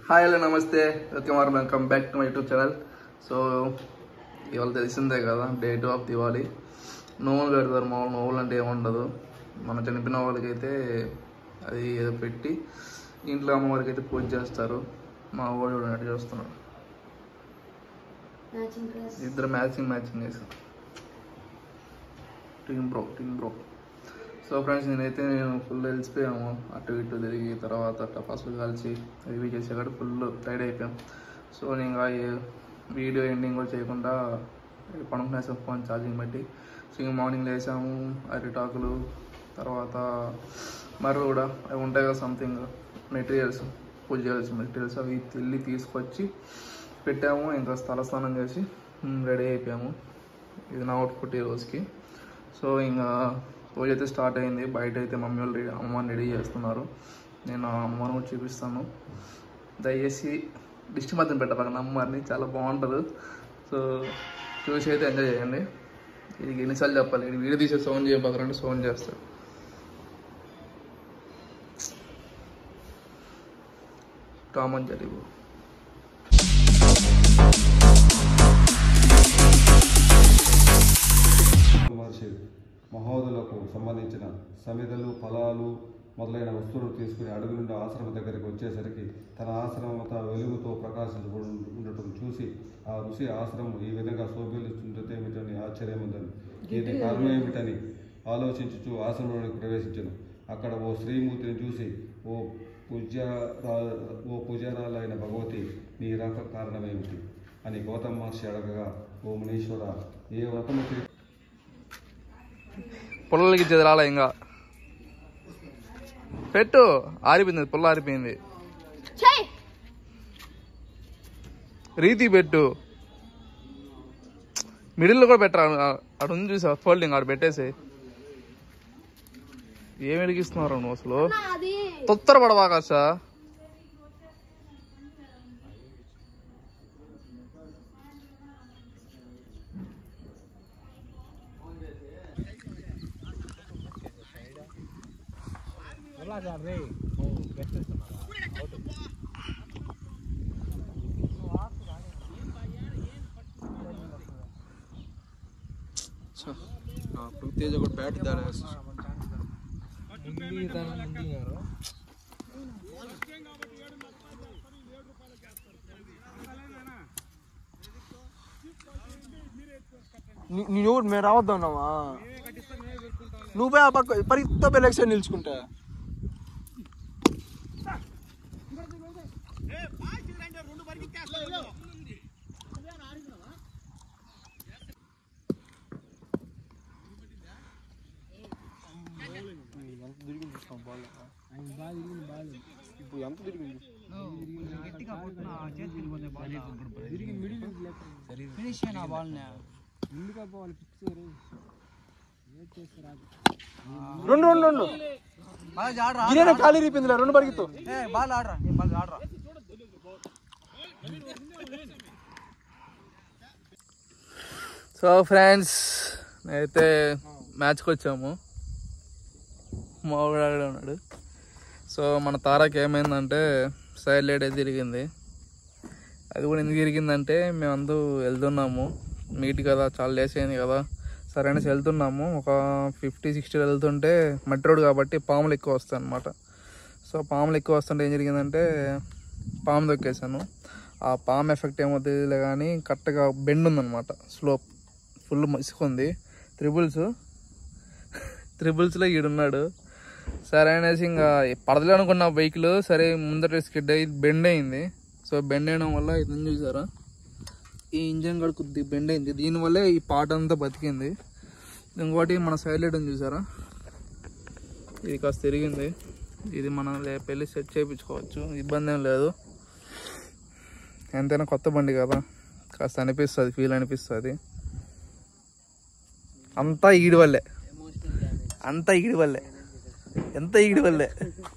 Hi hello నమస్తే welcome or welcome back to my YouTube channel so ఇవాళ తెలిసిందే కదా డేట్ ఆఫ్ దివాళీ నోవులు పెడతారు మామూలు నోవులు అంటే ఏముండదు మన చనిపోయిన వాళ్ళకైతే అది ఏదో పెట్టి ఇంట్లో అమ్మవారికి అయితే పూజ చేస్తారు మా వాడు అటు చేస్తున్నాడు మ్యాచింగ్ డ్రెస్ ఇద్దరు మ్యాచింగ్ మ్యాచింగ్ చేశారు team bro team bro so friends నేనైతే నేను ఫుల్ వెళ్ళిపోయాము అటు ఇటు తిరిగి తర్వాత టపాసులు కలిసి ఇవి చేసేకాడు ఫుల్ టైడ్ అయిపోయాం సో నేను ఇంకా ఈ వీడియో ఎండింగ్ కూడా చేయకుండా పడుకునేసాం ఫోన్ ఛార్జింగ్ పెట్టి సో ఇంక మార్నింగ్ లేసాము అరిటాకులు తర్వాత మర్రు కూడా అవి ఉంటాయి కదా సంథింగ్ మెటీరియల్స్ పూజ చేయాల్సిన మెటీరియల్స్ అవి వెళ్ళి తీసుకొచ్చి పెట్టాము ఇంకా స్థలస్నానం చేసి రెడీ అయిపోయాము ఇది నా అవుట్పుట్ ఈ రోజుకి సో ఇంకా పూజ అయితే స్టార్ట్ అయింది బయట అయితే మమ్మీ వాళ్ళు రెడీ అమ్మని రెడీ చేస్తున్నారు నేను ఆ అమ్మని కూడా చూపిస్తాను దయచేసి దిష్టి మధ్యన పెట్టాలి అమ్మవారిని చాలా బాగుంటుంది సో చూసి అయితే ఎంజాయ్ చేయండి ఇది ఎన్నిసార్లు చెప్పాలి ఇది వీడియో తీసే సౌండ్ చేయబోతారంటే సౌండ్ చేస్తాడు టామ్ అని జరిగి మహర్షి మహోదులకు సంబంధించిన సమిధలు ఫలాలు మొదలైన వస్తువులు తీసుకుని అడుగు నుండి ఆశ్రమం దగ్గరికి వచ్చేసరికి తన ఆశ్రమంతా వెలుగుతో ప్రకాశించు ఉండటం చూసి ఆ ఋషి ఆశ్రమం ఈ విధంగా శోభిల్లుతుందేమిటని ఆశ్చర్యం ఉందని దీని కారణం ఏమిటని ఆలోచించుచు ఆశ్రమంలోకి ప్రవేశించను అక్కడ ఓ శ్రీమూర్తిని చూసి ఓ పూజ్యరా ఓ పూజారాలైన భగవతి నీ రాక కారణమేమిటి అని గౌతమ్ మహర్షి అడగగా ఓ మునీశ్వర ఏ వ్రతము చే పుల్లలకి ఇచ్చేది రాలే ఇంకా పెట్టు ఆరిపోయింది పుల్ల ఆరిపోయింది చెయ్ రీతి పెట్టు మిడిల్లో కూడా పెట్టరా అటు ఉంది చూసా ఫోల్డింగ్ ఆడు పెట్టేసి ఏం వెలిగిస్తున్నారు నువ్వు అసలు అది తొత్తర పడవాకాశ తేజ కూడా బ్యాట్ దాని నువ్వు మేము రావద్దన్నావా నువ్వు పోయి ఆ పక్క పరిగెత్తా పోయి లెక్షన్ నిల్చుకుంటా ఇప్పుడు ఎంత తిరిగింది రెండు రెండు రెండు గిన్నె ఖాళీ రీపిందిలే రెండు పరిగెత్తు సో ఫ్రెండ్స్ అయితే మ్యాచ్కి వచ్చాము మా ఊరు ఆడే ఉన్నాడు సో మన తారాకి ఏమైందంటే సైడ్ లైట్ అయితే తిరిగింది అది కూడా ఎందుకు తిరిగిందంటే మేమందరూ వెళ్తున్నాము మీట్ కదా చాలా లేస్ అయింది కదా సరే అనేసి వెళ్తున్నాము ఒక ఫిఫ్టీ సిక్స్టీ వెళ్తుంటే మట్టి రోడ్ కాబట్టి పాములు ఎక్కువ వస్తాయి అనమాట సో పాములు ఎక్కువ వస్తుంటే ఏం జరిగిందంటే పాము దొక్కేసాను ఆ పాము ఎఫెక్ట్ ఏమో తెలియలే కానీ కరెక్ట్గా బెండ్ ఉందన్నమాట స్లోప్ ఫుల్ ఇసుకుంది త్రిబుల్స్ త్రిబుల్స్లో ఈడున్నాడు సరే అనేసి ఇంకా పడదలే అనుకున్న బైక్లు సరే ముందర స్కిడ్ అయ్యి బెండ్ అయింది సో బెండ్ అయిన వల్ల ఇది చూసారా ఈ ఇంజన్ కూడా కొద్దిగా బెండ్ అయింది దీనివల్లే ఈ పాట అంతా బతికింది ఇంకోటి మన సైడ్ లైట్ ఉంది చూసారా ఇది కాస్త తిరిగింది ఇది మనం రేపు వెళ్ళి సెట్ చేయించుకోవచ్చు ఇబ్బంది ఏం లేదు ఎంతైనా కొత్త బండి కదా కాస్త అనిపిస్తుంది ఫీల్ అనిపిస్తుంది అంతా ఈడి వల్లే అంతా ఈడి వల్లే ఎంత ఈడి వల్లే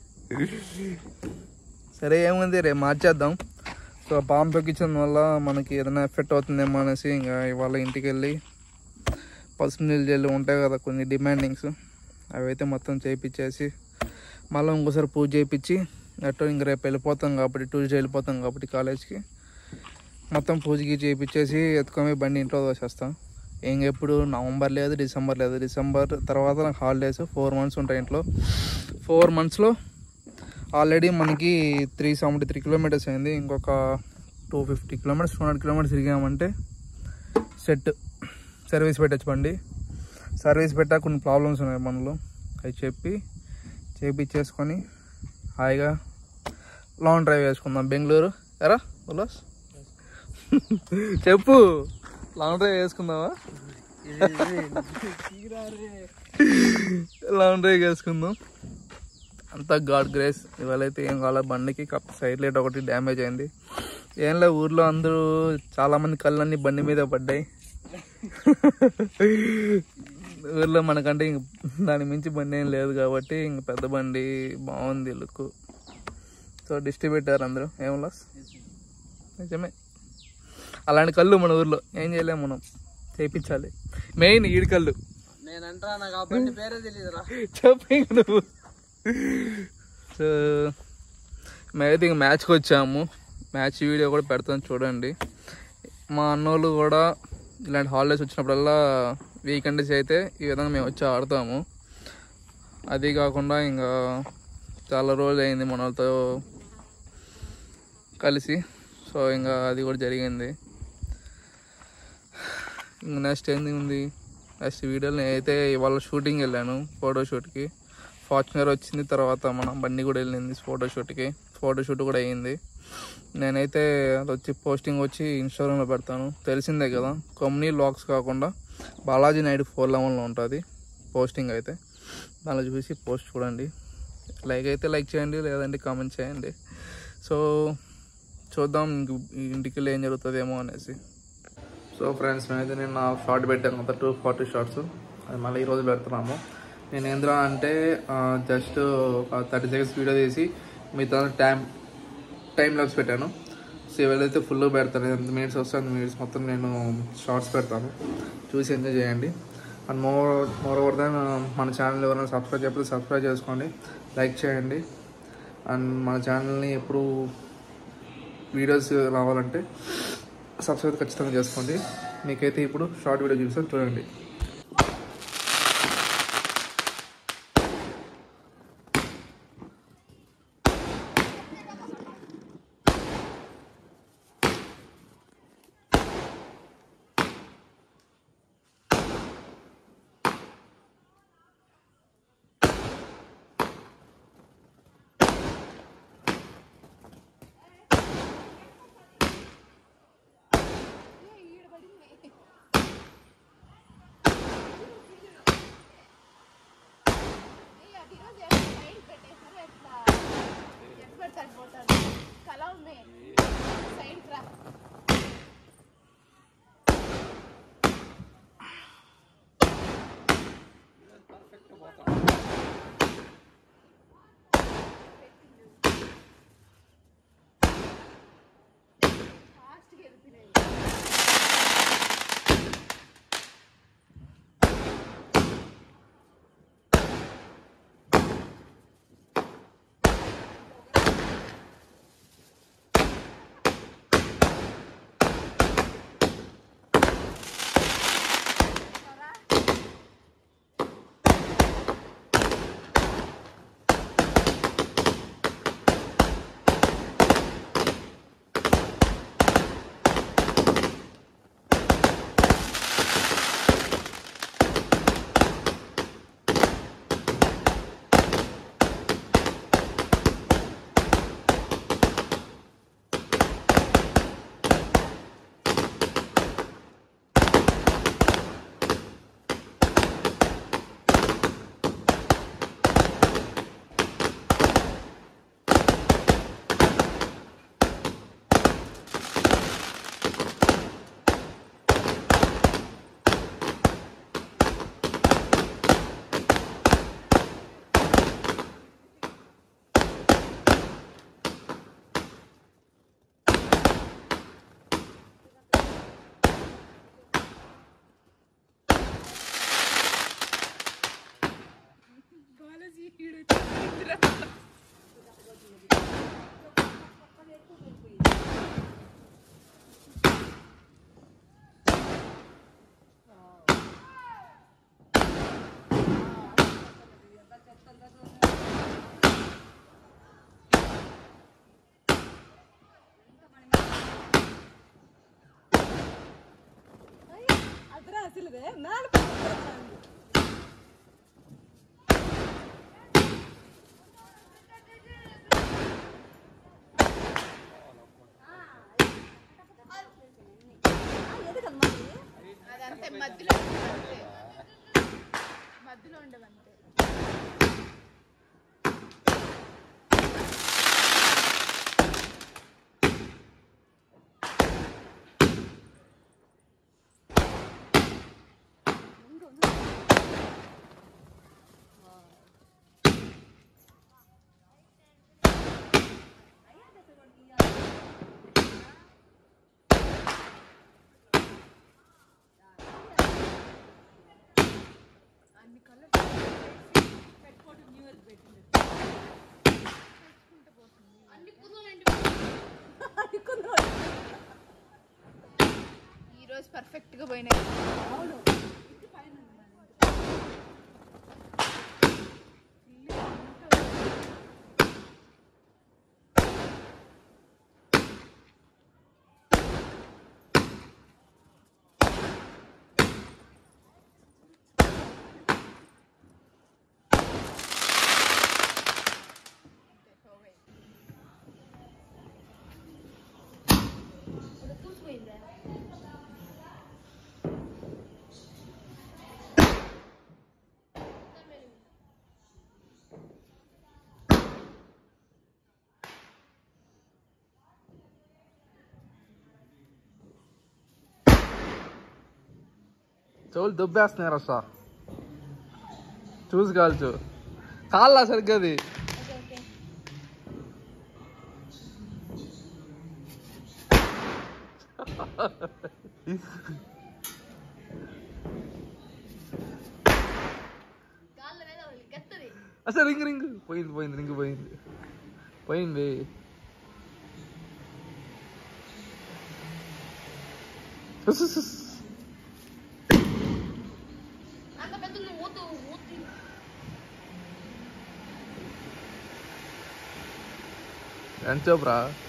సరే ఏముంది రేపు మార్చేద్దాం సో పాము తొక్కించడం వల్ల మనకి ఏదైనా ఎఫెక్ట్ అవుతుందేమో అనేసి ఇంకా ఇవాళ ఇంటికి వెళ్ళి పసుపు నీళ్ళు జల్లు ఉంటాయి కదా కొన్ని డిమాండింగ్స్ అవి అయితే మొత్తం చేయించేసి మళ్ళీ ఇంకోసారి పూజ చేయించి ఎట్టో ఇంక రేపు వెళ్ళిపోతాం కాబట్టి ట్యూస్డే వెళ్ళిపోతాం కాబట్టి కాలేజ్కి మొత్తం పూజకి చేయించేసి ఎత్తుకొని బండి ఇంట్లో దోసేస్తాం ఇంక ఎప్పుడు నవంబర్ లేదు డిసెంబర్ లేదు డిసెంబర్ తర్వాత నాకు హాలిడేస్ ఫోర్ మంత్స్ ఉంటాయి ఇంట్లో ఫోర్ మంత్స్లో ఆల్రెడీ మనకి త్రీ సెవెంటీ త్రీ కిలోమీటర్స్ అయింది ఇంకొక two fifty kilometres two hundred kilometres తిరిగామంటే సెట్ సర్వీస్ పెట్టచ్చు బండి సర్వీస్ పెట్టా కొన్ని ప్రాబ్లమ్స్ ఉన్నాయి మనలో అవి చెప్పి చేపించేసుకొని హాయిగా లాంగ్ డ్రైవ్ వేసుకుందాం బెంగళూరు ఎరా ఉల్లాస్ చెప్పు లాంగ్ డ్రైవ్ వేసుకుందామా లాంగ్ డ్రైవ్ వేసుకుందాం అంతా గాడ్ గ్రేస్ ఇవాళ అయితే ఏం కావాలి బండికి సైడ్ లైట్ ఒకటి డ్యామేజ్ అయింది ఏం లే ఊర్లో అందరూ చాలా మంది కళ్ళన్నీ బండి మీద పడ్డాయి ఊర్లో మనకంటే ఇంక దాని మించి బండి ఏం లేదు కాబట్టి ఇంక పెద్ద బండి బాగుంది లుక్ సో దిష్టి పెట్టారు అందరూ ఏం లాస్ నిజమే అలాంటి కళ్ళు మన ఊర్లో ఏం చేయలేము మనం చేయించాలి మెయిన్ ఈడి కళ్ళు నేనంటా నాకు ఆ బండి పేరే తెలియదురా చెప్పు ఇంక నువ్వు సో మేమైతే ఇంక మ్యాచ్కి వచ్చాము మ్యాచ్ వీడియో కూడా పెడతాను చూడండి మా అన్నోళ్ళు కూడా ఇలాంటి హాలిడేస్ వచ్చినప్పుడల్లా వీకెండ్స్ అయితే ఈ విధంగా మేము వచ్చి ఆడతాము అది కాకుండా ఇంకా చాలా రోజులు అయింది మన వాళ్ళతో కలిసి సో ఇంకా అది కూడా జరిగింది ఇంకా నెక్స్ట్ ఏంది ఉంది నెక్స్ట్ వీడియోలో నేనైతే ఇవాళ షూటింగ్ వెళ్ళాను ఫోటో షూట్కి ఫార్చునర్ వచ్చింది తర్వాత మన బండి కూడా వెళ్ళింది ఫోటో షూట్కి ఫోటో షూట్ కూడా అయ్యింది నేనైతే అది వచ్చి పోస్టింగ్ వచ్చి ఇన్స్టాగ్రామ్లో పెడతాను తెలిసిందే కదా కొమ్ని లాక్స్ కాకుండా బాలాజీ నాయుడు ఫోర్ లెవెన్లో ఉంటుంది పోస్టింగ్ అయితే దానిలో చూసి పోస్ట్ చూడండి లైక్ అయితే లైక్ చేయండి లేదంటే కామెంట్ చేయండి సో చూద్దాం ఇంక ఇంటికి వెళ్ళి ఏం జరుగుతుందేమో అనేసి సో ఫ్రెండ్స్ మేమైతే నేను నా షార్ట్ పెట్టాను కదా టూ ఫార్టీ షార్ట్స్ అది మళ్ళీ ఈరోజు పెడుతున్నాము నేను ఏంద్రా అంటే జస్ట్ ఒక థర్టీ సెకండ్స్ వీడియో తీసి మిగతా టైం టైం లాగ్స్ పెట్టాను సో ఇవాళైతే ఫుల్ పెడతాను ఎంత మినిట్స్ వస్తే అంత మినిట్స్ మొత్తం నేను షార్ట్స్ పెడతాను చూసి ఎంజాయ్ చేయండి and more more over than మన ఛానల్ ఎవరైనా సబ్స్క్రైబ్ చేయకపోతే సబ్స్క్రైబ్ చేసుకోండి లైక్ చేయండి అండ్ మన ఛానల్ని ఎప్పుడు వీడియోస్ రావాలంటే సబ్స్క్రైబ్ ఖచ్చితంగా చేసుకోండి మీకైతే ఇప్పుడు షార్ట్ వీడియో చూపిస్తాను చూడండి అసలుదే మేలు పట్టుకుంటాను. ఆ, ఎందుకమ్మా ఇది? అదంతే మధ్యలో ఉండవంతే మధ్యలో ఉండవంతే అన్ని కలర్స్ పెట్టుకోవడం న్యూ ఇయర్ పెట్టింది అన్ని అనుకున్నాను. ఈ రోజు పర్ఫెక్ట్ గా పోయినాయి అవును చెవులు దుబ్బేస్తున్నారు సార్ చూసి కాల్చు కాళ్ళ సరిగ్గా అది అసలు రింగ్ రింగ్ పోయింది పోయింది రింగ్ పోయింది పోయింది ఉస్ ఉస్ ఉస్. ఎంత చెప్పరా